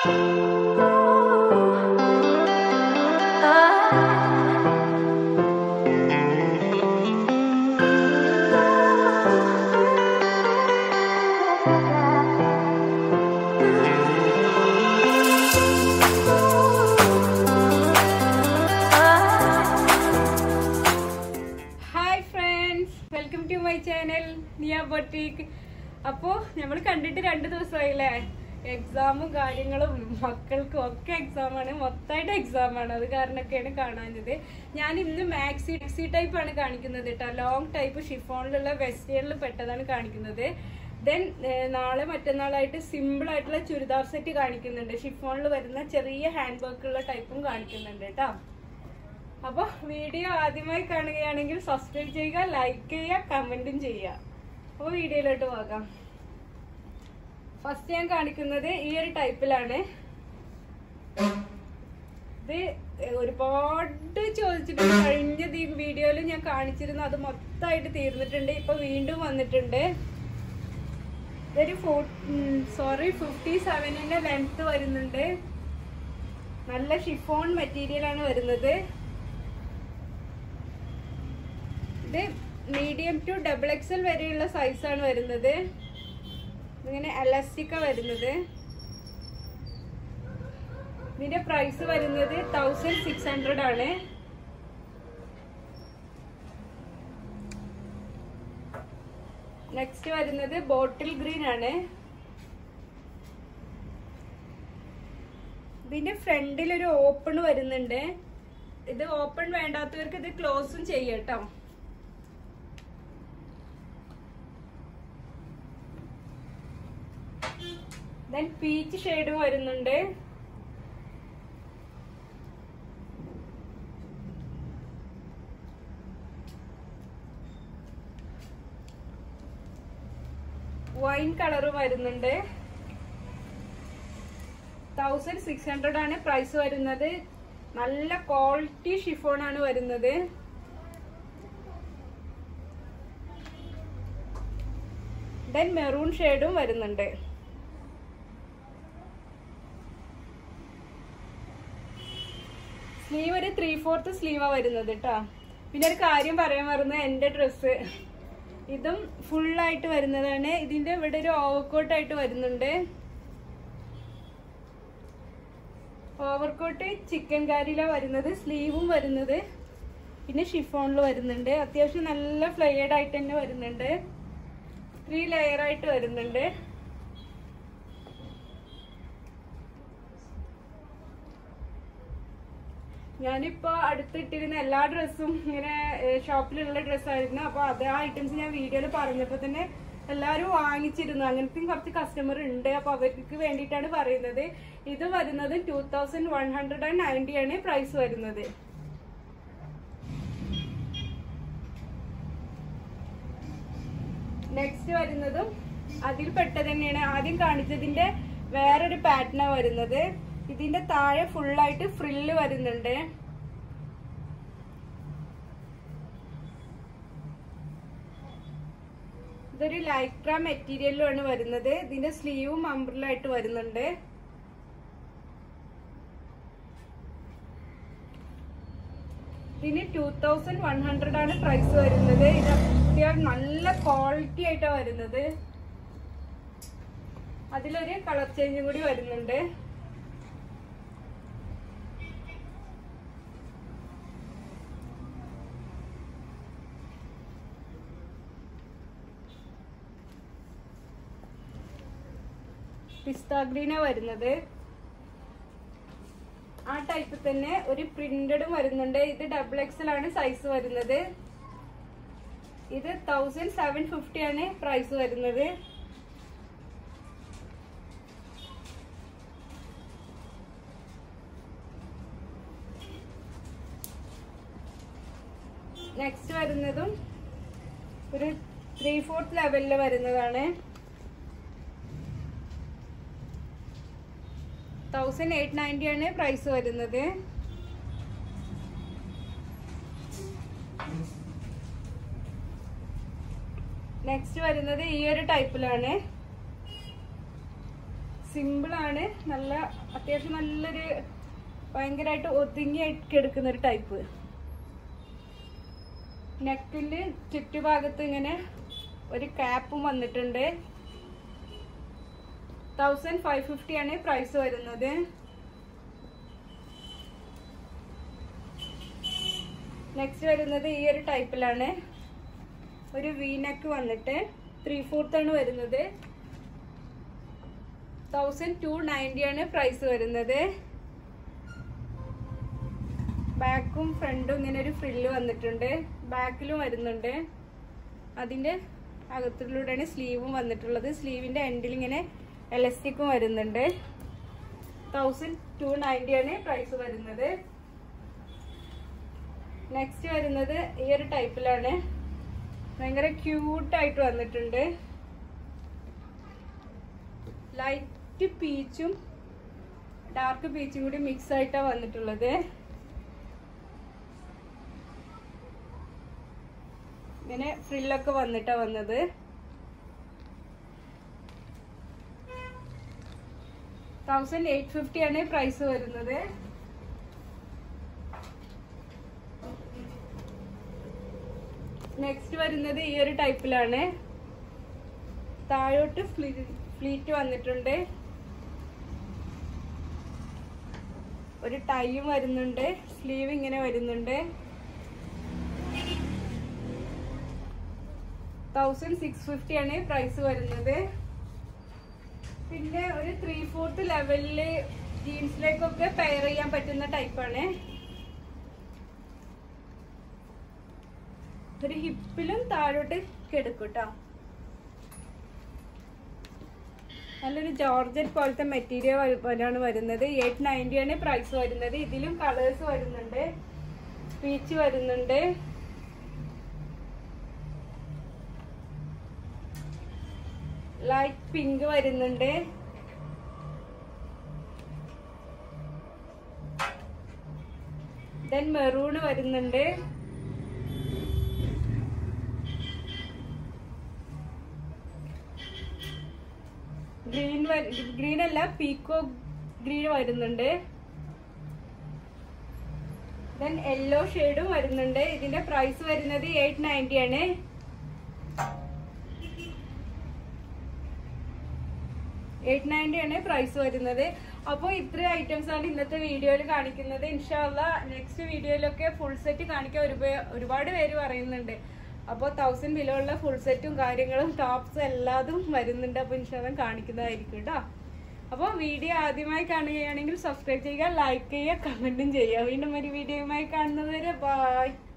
hi friends welcome to my channel Niya boutique അപ്പോ നമ്മൾ കണ്ടിട്ട് രണ്ട് ദിവസമായില്ലേ എക്സാമും കാര്യങ്ങളും മക്കൾക്കും ഒക്കെ എക്സാം ആണ് മൊത്തമായിട്ട് എക്സാം ആണ് അത് കാരണമൊക്കെയാണ് കാണാഞ്ഞത് ഞാൻ ഇന്ന് മാക്സി മാക്സി ടൈപ്പ് ആണ് കാണിക്കുന്നത് കേട്ടോ ലോങ് ടൈപ്പ് ഷിഫോണിലുള്ള വെസ്റ്റേണിൽ പെട്ടതാണ് കാണിക്കുന്നത് ദെൻ നാളെ മറ്റന്നാളായിട്ട് സിമ്പിൾ ആയിട്ടുള്ള ചുരിദാർ സെറ്റ് കാണിക്കുന്നുണ്ട് ഷിഫോണിൽ വരുന്ന ചെറിയ ഹാൻഡ് വർക്കുള്ള ടൈപ്പും കാണിക്കുന്നുണ്ട് കേട്ടോ അപ്പോൾ വീഡിയോ ആദ്യമായി കാണുകയാണെങ്കിൽ സബ്സ്ക്രൈബ് ചെയ്യുക ലൈക്ക് ചെയ്യുക കമൻറ്റും ചെയ്യുക അപ്പോൾ വീഡിയോയിലോട്ട് പോകാം ഫസ്റ്റ് ഞാൻ കാണിക്കുന്നത് ഈ ഒരു ടൈപ്പിലാണ് ഇത് ഒരുപാട് ചോദിച്ചിട്ട് കഴിഞ്ഞ വീഡിയോയിൽ ഞാൻ കാണിച്ചിരുന്നു അത് മൊത്തമായിട്ട് തീർന്നിട്ടുണ്ട് ഇപ്പൊ വീണ്ടും വന്നിട്ടുണ്ട് ഇതൊരു ഫോ സോറി ഫിഫ്റ്റി സെവനിന്റെ ലെങ്ത് വരുന്നുണ്ട് നല്ല ഷിഫോൺ മെറ്റീരിയൽ ആണ് വരുന്നത് ഇത് മീഡിയം ടു ഡബിൾ എക്സൽ വരെയുള്ള സൈസാണ് വരുന്നത് ഇങ്ങനെ എലാസ്റ്റിക്ക വരുന്നത് ഇതിന്റെ പ്രൈസ് വരുന്നത് തൗസൻഡ് സിക്സ് ഹൺഡ്രഡ് ആണ് നെക്സ്റ്റ് വരുന്നത് ബോട്ടിൽ ഗ്രീൻ ആണ് ഇതിന്റെ ഫ്രണ്ടിൽ ഒരു ഓപ്പൺ വരുന്നുണ്ട് ഇത് ഓപ്പൺ വേണ്ടാത്തവർക്ക് ഇത് ക്ലോസും ചെയ്യട്ടോ ദെൻ പീച്ച് ഷെയ്ഡും വരുന്നുണ്ട് വൈൻ കളറും വരുന്നുണ്ട് തൗസൻഡ് സിക്സ് ഹൺഡ്രഡ് ആണ് പ്രൈസ് വരുന്നത് നല്ല ക്വാളിറ്റി ഷിഫോൺ ആണ് വരുന്നത് ദെൻ മെറൂൺ ഷെയ്ഡും വരുന്നുണ്ട് സ്ലീവ് ഒരു ത്രീ ഫോർത്ത് സ്ലീവാ വരുന്നത് കേട്ടോ പിന്നെ ഒരു കാര്യം പറയാൻ മറന്നു എൻ്റെ ഡ്രസ്സ് ഇതും ഫുള്ളായിട്ട് വരുന്നതാണ് ഇതിന്റെ ഇവിടെ ഒരു ഓവർകോട്ട് ആയിട്ട് വരുന്നുണ്ട് ഓവർകോട്ട് ചിക്കൻ കാരിയിലാണ് വരുന്നത് സ്ലീവും വരുന്നത് പിന്നെ ഷിഫോണിൽ വരുന്നുണ്ട് അത്യാവശ്യം നല്ല ഫ്ലെയർഡ് ആയിട്ട് തന്നെ വരുന്നുണ്ട് ത്രീ ലെയർ ആയിട്ട് വരുന്നുണ്ട് ഞാനിപ്പോ അടുത്തിട്ടിരുന്ന എല്ലാ ഡ്രസ്സും ഇങ്ങനെ ഷോപ്പിലുള്ള ഡ്രസ്സായിരുന്നു അപ്പൊ അത് ആ ഐറ്റംസ് ഞാൻ വീഡിയോയിൽ പറഞ്ഞപ്പോ തന്നെ എല്ലാവരും വാങ്ങിച്ചിരുന്നു അങ്ങനത്തെ കുറച്ച് കസ്റ്റമർ ഉണ്ട് അപ്പൊ അവർക്ക് വേണ്ടിയിട്ടാണ് പറയുന്നത് ഇത് വരുന്നത് two thousand one hundred and ninety ആണ് പ്രൈസ് വരുന്നത് നെക്സ്റ്റ് വരുന്നതും അതിൽ പെട്ടത് തന്നെയാണ് ആദ്യം കാണിച്ചതിന്റെ വേറൊരു പാറ്റേണാ വരുന്നത് ഇതിന്റെ താഴെ ഫുള്ളായിട്ട് ഫ്രില്ല് വരുന്നുണ്ട് ഇതൊരു ലൈക്ര മെറ്റീരിയലിലാണ് വരുന്നത് ഇതിന്റെ സ്ലീവും അംബ്രലായിട്ട് വരുന്നുണ്ട് ഇതിന് ടൂ തൗസൻഡ് വൺ ഹൺഡ്രഡ് ആണ് പ്രൈസ് വരുന്നത് ഇത് അത്യാവശ്യം നല്ല ക്വാളിറ്റി ആയിട്ടാണ് വരുന്നത് അതിലൊരു കളർ ചേഞ്ചും കൂടി വരുന്നുണ്ട് പിസ്ത ഗ്രീനാ വരുന്നത് ആ ടൈപ്പ് തന്നെ ഒരു പ്രിന്റഡും വരുന്നുണ്ട് ഇത് ഡബിൾ എക്സൽ ആണ് സൈസ് വരുന്നത് ഇത് തൗസൻഡ് സെവൻ ഫിഫ്റ്റി ആണ് പ്രൈസ് വരുന്നത് നെക്സ്റ്റ് വരുന്നതും ഒരു ത്രീ ഫോർത്ത് ലെവലിൽ വരുന്നതാണ് തൗസൻഡ് എയ്റ്റ് നയൻറ്റി ആണ് പ്രൈസ് വരുന്നത് നെക്സ്റ്റ് വരുന്നത് ഈ ഒരു ടൈപ്പിലാണ് സിമ്പിളാണ് നല്ല അത്യാവശ്യം നല്ലൊരു ഭയങ്കരമായിട്ട് ഒതുങ്ങി എടുക്കുന്ന ഒരു ടൈപ്പ് നെക്കിൻ്റെ ചുറ്റുഭാഗത്ത് ഇങ്ങനെ ഒരു ക്യാപ്പും വന്നിട്ടുണ്ട് തൗസൻഡ് ഫൈവ് ഫിഫ്റ്റി ആണ് പ്രൈസ് വരുന്നത് നെക്സ്റ്റ് വരുന്നത് ഈ ഒരു ടൈപ്പിലാണ് ഒരു വീനക്ക് വന്നിട്ട് ത്രീ ഫോർത്ത് ആണ് വരുന്നത് തൗസൻഡ് ടു നയൻറ്റി ആണ് പ്രൈസ് വരുന്നത് ബാക്കും ഫ്രണ്ടും ഇങ്ങനെ ഒരു ഫ്രില്ല് വന്നിട്ടുണ്ട് ബാക്കിലും വരുന്നുണ്ട് അതിൻ്റെ അകത്തിലൂടെയാണ് സ്ലീവും വന്നിട്ടുള്ളത് സ്ലീവിൻ്റെ എൻഡിൽ ഇങ്ങനെ എലസ്റ്റിക്കും വരുന്നുണ്ട് തൗസൻഡ് ടു നയൻറ്റി ആണ് പ്രൈസ് വരുന്നത് നെക്സ്റ്റ് വരുന്നത് ഈ ഒരു ടൈപ്പിലാണ് ഭയങ്കര ക്യൂട്ടായിട്ട് വന്നിട്ടുണ്ട് ലൈറ്റ് പീച്ചും ഡാർക്ക് പീച്ചും കൂടി മിക്സ് ആയിട്ടാണ് വന്നിട്ടുള്ളത് ഇങ്ങനെ ഫ്രില്ലൊക്കെ വന്നിട്ടാ വന്നത് തൗസൻഡ് എയ്റ്റ് ഫിഫ്റ്റി ആണ് പ്രൈസ് വരുന്നത് നെക്സ്റ്റ് വരുന്നത് ഈ ഒരു ടൈപ്പിലാണ് താഴോട്ട് ഫ്ലീറ്റ് വന്നിട്ടുണ്ട് ഒരു ടൈയും വരുന്നുണ്ട് സ്ലീവ് ഇങ്ങനെ വരുന്നുണ്ട് തൗസൻഡ് സിക്സ് ഫിഫ്റ്റി ആണ് പ്രൈസ് വരുന്നത് പിന്നെ ഒരു ത്രീ ഫോർത്ത് ലെവലില് ജീൻസിലേക്കൊക്കെ പെയർ ചെയ്യാൻ പറ്റുന്ന ടൈപ്പാണ് ഒരു ഹിപ്പിലും താഴോട്ട് കിടക്കും കേട്ടോ നല്ലൊരു ജോർജറ്റ് പോലത്തെ മെറ്റീരിയൽ പോലെയാണ് വരുന്നത് എയ്റ്റ് നയൻറ്റി ആണ് പ്രൈസ് വരുന്നത് ഇതിലും കളേഴ്സ് വരുന്നുണ്ട് പീച്ച് വരുന്നുണ്ട് ലൈറ്റ് പിങ്ക് വരുന്നുണ്ട് ദെൻ മെറൂൺ വരുന്നുണ്ട് ഗ്രീൻ ഗ്രീൻ അല്ല പീക്കോ ഗ്രീൻ വരുന്നുണ്ട് ദെൻ യെല്ലോ ഷെയ്ഡും വരുന്നുണ്ട് ഇതിന്റെ പ്രൈസ് വരുന്നത് എയ്റ്റ് നയൻറ്റി ആണ് എയ്റ്റ് നയൻറ്റി ആണ് പ്രൈസ് വരുന്നത് അപ്പോൾ ഇത്രയും ഐറ്റംസ് ആണ് ഇന്നത്തെ വീഡിയോയിൽ കാണിക്കുന്നത് ഇൻഷാല്ല നെക്സ്റ്റ് വീഡിയോയിലൊക്കെ ഫുൾ സെറ്റ് കാണിക്കാൻ ഒരുപാട് ഒരുപാട് പേര് പറയുന്നുണ്ട് അപ്പോൾ തൗസൻഡ് ബിലോ ഉള്ള ഫുൾ സെറ്റും കാര്യങ്ങളും ടോപ്സും എല്ലാതും വരുന്നുണ്ട് അപ്പോൾ ഇൻഷാല്ല കാണിക്കുന്നതായിരിക്കും കേട്ടോ അപ്പോൾ വീഡിയോ ആദ്യമായി കാണുകയാണെങ്കിൽ സബ്സ്ക്രൈബ് ചെയ്യുക ലൈക്ക് ചെയ്യുക കമൻറ്റും ചെയ്യുക വീണ്ടും ഒരു വീഡിയോയുമായി കാണുന്നത് വരെ ബായ്